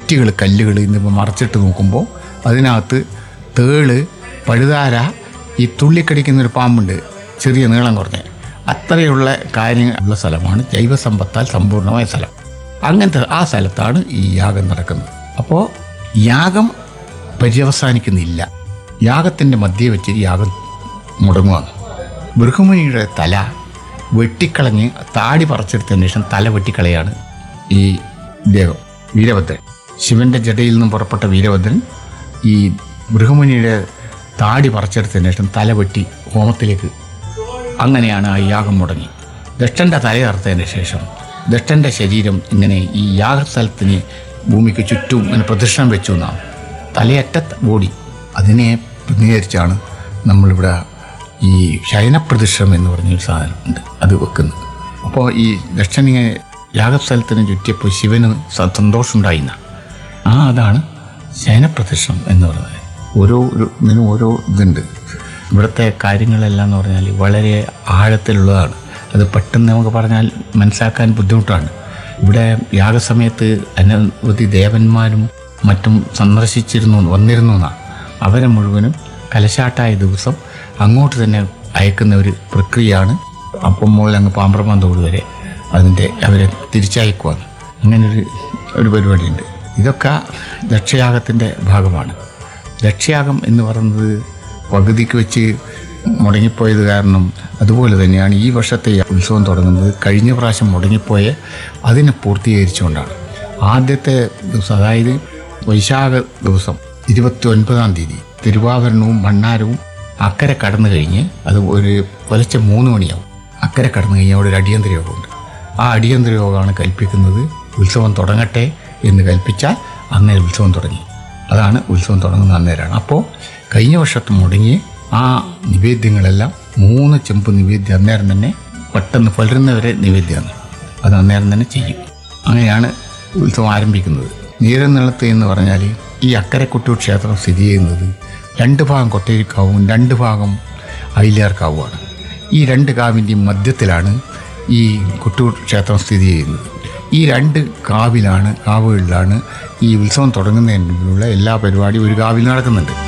ഭിത്തികൾ കല്ലുകൾ എന്നിവ മറച്ചിട്ട് നോക്കുമ്പോൾ അതിനകത്ത് തേള് പഴുതാര ഈ തുള്ളിക്കടിക്കുന്ന ഒരു പാമ്പുണ്ട് ചെറിയ നീളം കുറഞ്ഞ അത്രയുള്ള കാര്യങ്ങളുള്ള സ്ഥലമാണ് ജൈവസമ്പത്താൽ സമ്പൂർണ്ണമായ സ്ഥലം അങ്ങനത്തെ ആ സ്ഥലത്താണ് ഈ യാഗം നടക്കുന്നത് അപ്പോൾ യാഗം പര്യവസാനിക്കുന്നില്ല യാഗത്തിൻ്റെ മധ്യേ വെച്ച് യാഗം മുടങ്ങുകയാണ് ബൃഹമുനിയുടെ തല വെട്ടിക്കളഞ്ഞ് താടി പറിച്ചെടുത്തതിന് ശേഷം തല വെട്ടിക്കളയാണ് ഈ ദേവം വീരഭദ്രൻ ശിവന്റെ ജടയിൽ നിന്നും പുറപ്പെട്ട വീരഭദ്രൻ ഈ ബൃഹമുനിയുടെ താടി പറിച്ചെടുത്തതിന് ശേഷം തല വെട്ടി ഹോമത്തിലേക്ക് അങ്ങനെയാണ് ആ യാഗം മുടങ്ങി ദക്ഷൻ്റെ തലയറുത്തതിന് ശേഷം ദക്ഷൻ്റെ ശരീരം ഇങ്ങനെ ഈ യാഗസ്ഥലത്തിന് ഭൂമിക്ക് ചുറ്റും ഇങ്ങനെ പ്രദക്ഷിണം വെച്ചു എന്നാണ് തലയറ്റ ബോഡി അതിനെ പ്രതിനിധീകരിച്ചാണ് നമ്മളിവിടെ ഈ ശയനപ്രദക്ഷിണം എന്ന് പറഞ്ഞൊരു സാധനം ഉണ്ട് അത് വെക്കുന്നത് അപ്പോൾ ഈ ദക്ഷണിയെ യാഗസ്ഥലത്തിന് ചുറ്റിയപ്പോൾ ശിവന് സ- സന്തോഷമുണ്ടായിന്ന ആ അതാണ് ശയനപ്രദക്ഷിണം എന്ന് പറയുന്നത് ഓരോ ഒരു ഇതിനും ഓരോ ഇതുണ്ട് ഇവിടുത്തെ കാര്യങ്ങളെല്ലാം എന്ന് പറഞ്ഞാൽ വളരെ ആഴത്തിലുള്ളതാണ് അത് പെട്ടെന്ന് നമുക്ക് പറഞ്ഞാൽ മനസ്സിലാക്കാൻ ബുദ്ധിമുട്ടാണ് ഇവിടെ യാഗസമയത്ത് അനവധി ദേവന്മാരും മറ്റും സന്ദർശിച്ചിരുന്നു വന്നിരുന്നു എന്നാണ് അവരെ മുഴുവനും കലശാട്ടായ ദിവസം അങ്ങോട്ട് തന്നെ അയക്കുന്ന ഒരു പ്രക്രിയയാണ് അപ്പം മുതൽ അങ്ങ് പാമ്പ്രമാൻ തോട് വരെ അതിൻ്റെ അവരെ തിരിച്ചയക്കുവാണ് അങ്ങനെ ഒരു ഒരു പരിപാടിയുണ്ട് ഇതൊക്കെ ദക്ഷയാഗത്തിൻ്റെ ഭാഗമാണ് ദക്ഷയാഗം എന്ന് പറയുന്നത് പകുതിക്ക് വെച്ച് മുടങ്ങിപ്പോയത് കാരണം അതുപോലെ തന്നെയാണ് ഈ വർഷത്തെ ഈ ഉത്സവം തുടങ്ങുന്നത് കഴിഞ്ഞ പ്രാവശ്യം മുടങ്ങിപ്പോയ അതിനെ പൂർത്തീകരിച്ചുകൊണ്ടാണ് ആദ്യത്തെ ദിവസം അതായത് വൈശാഖ ദിവസം ഇരുപത്തി ഒൻപതാം തീയതി തിരുവാഭരണവും ഭണ്ണാരവും അക്കരെ കടന്നു കഴിഞ്ഞ് അത് ഒരു പുലച്ച മൂന്ന് മണിയാവും അക്കരെ കടന്നു കഴിഞ്ഞാൽ അവിടെ ഒരു അടിയന്തര യോഗമുണ്ട് ആ അടിയന്തര യോഗമാണ് കൽപ്പിക്കുന്നത് ഉത്സവം തുടങ്ങട്ടെ എന്ന് കൽപ്പിച്ചാൽ അന്നേരം ഉത്സവം തുടങ്ങി അതാണ് ഉത്സവം തുടങ്ങുന്ന അന്നേരമാണ് അപ്പോൾ കഴിഞ്ഞ വർഷത്തെ മുടങ്ങി ആ നിവേദ്യങ്ങളെല്ലാം മൂന്ന് ചെമ്പ് നിവേദ്യം അന്നേരം തന്നെ പെട്ടെന്ന് പുലരുന്നവരെ നിവേദ്യമാണ് അത് അന്നേരം തന്നെ ചെയ്യും അങ്ങനെയാണ് ഉത്സവം ആരംഭിക്കുന്നത് നീരനിളത്ത് എന്ന് പറഞ്ഞാൽ ഈ അക്കരക്കുട്ടൂർ ക്ഷേത്രം സ്ഥിതി ചെയ്യുന്നത് രണ്ട് ഭാഗം കൊട്ടേരിക്കാവും രണ്ട് ഭാഗം അയിലേർക്കാവുമാണ് ഈ രണ്ട് കാവിൻ്റെയും മധ്യത്തിലാണ് ഈ കുട്ടൂർ ക്ഷേത്രം സ്ഥിതി ചെയ്യുന്നത് ഈ രണ്ട് കാവിലാണ് കാവുകളിലാണ് ഈ ഉത്സവം തുടങ്ങുന്നതിനുള്ള എല്ലാ പരിപാടിയും ഒരു കാവിൽ നടക്കുന്നുണ്ട്